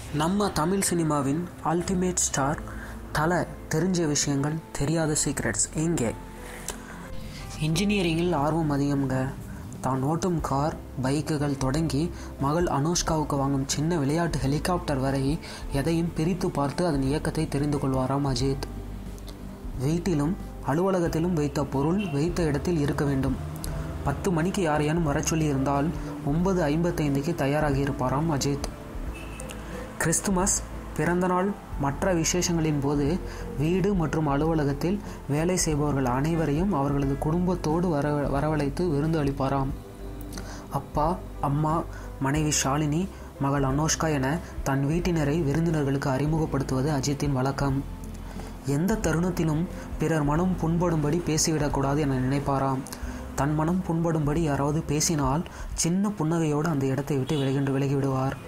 நம்ம தமிழ் சினிமாவின் ultimate star தலை தெரிஞ்ச விஷயங்கள் தெரியாத சீக்ரெட்ஸ் எங்கே இன்ஜினியரிங்கில் ஆர்வம் அதிகம்ங்க தான் ஓட்டும் கார் பைக்குகள் தொடங்கி மகள் அனுஷ்காவுக்கு வாங்கும் சின்ன விளையாட்டு ஹெலிகாப்டர் வரை எதையும் பிரித்து பார்த்து அதன் இயக்கத்தை தெரிந்து கொள்வாராம் அஜித் வீட்டிலும் அலுவலகத்திலும் வைத்த பொருள் வைத்த இடத்தில் இருக்க வேண்டும் பத்து மணிக்கு யாரையானும் வரச் சொல்லி இருந்தால் ஒன்பது ஐம்பத்தைந்துக்கு தயாராகி இருப்பாராம் அஜித் கிறிஸ்துமஸ் பிறந்தநாள் மற்ற விசேஷங்களின் போது வீடு மற்றும் அலுவலகத்தில் வேலை செய்பவர்கள் அனைவரையும் அவர்களது குடும்பத்தோடு வர வரவழைத்து விருந்து அளிப்பாராம் அப்பா அம்மா மனைவி ஷாலினி மகள் அனோஷ்கா என தன் வீட்டினரை விருந்தினர்களுக்கு அறிமுகப்படுத்துவது அஜித்தின் வழக்கம் எந்த தருணத்திலும் பிறர் மனம் புண்படும்படி பேசிவிடக்கூடாது என நினைப்பாராம் தன் மனம் புண்படும்படி யாராவது பேசினால் சின்ன புன்னகையோடு அந்த இடத்தை விட்டு விலகின்று விலகிவிடுவார்